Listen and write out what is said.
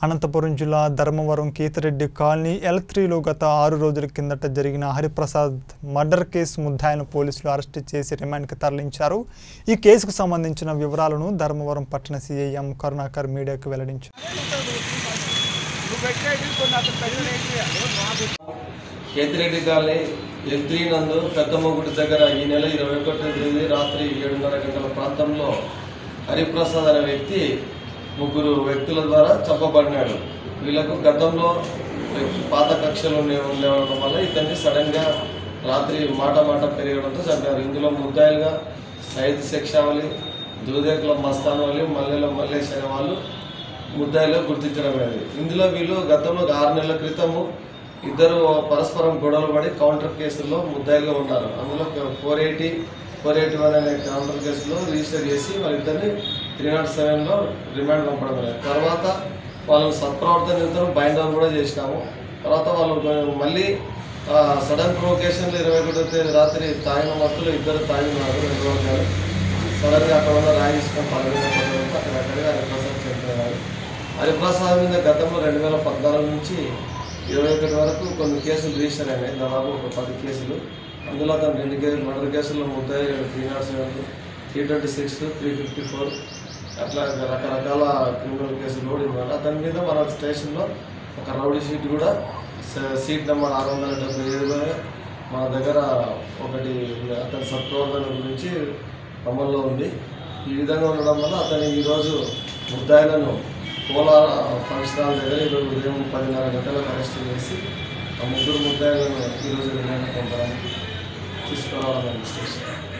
అనంతపురం జిల్లా Dharmavaram కీతిరెడ్డి colony L త్రీలో గత ఆరు రోజుల కిందట జరిగిన హరిప్రసాద్ మర్డర్ కేసు ముద్దాయిలను పోలీసులు అరెస్టు చేసి రిమాండ్కి తరలించారు ఈ కేసుకు సంబంధించిన వివరాలను ధర్మవరం పట్టణ సీఐఎం కరుణాకర్ మీడియాకు వెల్లడించారు కేతిరెడ్డి కాలనీ ఎల్ త్రీ నందు పెద్దమ్మగుడి దగ్గర ఈ నెల ఇరవై ఒకటో తేదీ రాత్రి ఏడున్నర గంటల ప్రాంతంలో హరిప్రసాద్ అనే వ్యక్తి ముగ్గురు వ్యక్తుల ద్వారా చంపబడినాడు వీళ్ళకు గతంలో పాత కక్షలు ఉండే ఉండడం వల్ల ఇతన్ని సడన్గా రాత్రి మాట మాట పెరగడంతో చంపారు ఇందులో ముద్దాయిలుగా సైద్ శిక్షావళి దూదేకుల మస్తాన్ వలి మల్లెల మల్లేష్ అనే వాళ్ళు ముద్దాయిలో గుర్తించడం అనేది ఇందులో వీళ్ళు గతంలో ఒక ఆరు నెలల క్రితము ఇద్దరు పరస్పరం గొడవలు పడి కౌంటర్ కేసుల్లో ముద్దాయిలుగా ఉన్నారు అందులో four eighty four eighty one అనే కౌంటర్ కేసులో రిజిస్టర్ చేసి వాళ్ళిద్దరిని త్రీ నాట్ సెవెన్లో రిమాండ్ పంపడం అనేది తర్వాత వాళ్ళని సత్ప్రవర్తన నిమిత్తం బైండ్ అవుట్ కూడా చేసినాము తర్వాత వాళ్ళు మళ్ళీ సడన్ ప్రొవకేషన్లో ఇరవై ఒకటో తేదీ రాత్రి తాగిన మత్తులో ఇద్దరు తాగినారు రెండు రోజులు సడన్గా అక్కడ ఉన్న రాయి తీసుకొని పదవి అక్కడ అక్కడే హరిప్రసాద్ చనిపోయినారు హరిప్రసాద్ మీద గతంలో రెండు వేల పద్నాలుగు నుంచి ఇరవై ఒకటి వరకు కొన్ని కేసులు రిజిస్టర్ అయినాయి దాదాపు ఒక పది కేసులు అందులో అతను రెండు కేసులు మర్డర్ కేసుల్లో ముద్దాయి three nought seven three twenty six three fifty four అట్లా రకరకాల క్రిమినల్ కేసులు కూడా ఉన్నారు అతని మీద మన స్టేషన్లో ఒక రౌడీ షీట్ కూడా స- సీట్ నెంబర్ ఆరు వందల డెబ్బై ఏడులో మన దగ్గర ఒకటి అతని సత్ప్రవర్తన గురించి అమల్లో ఉంది ఈ విధంగా ఉండడం వల్ల అతను ఈరోజు ముద్దాయిలను పోలార్ ఫంక్షన్ హాల్ దగ్గర ఈరోజు ఉదయం పదిన్నర గంటలకు అరెస్ట్ చేసి ఆ ముగ్గురు ముద్దాయిలను ఈరోజు రిమాండ్ పంపడానికి తీసుకురావడం స్టేషన్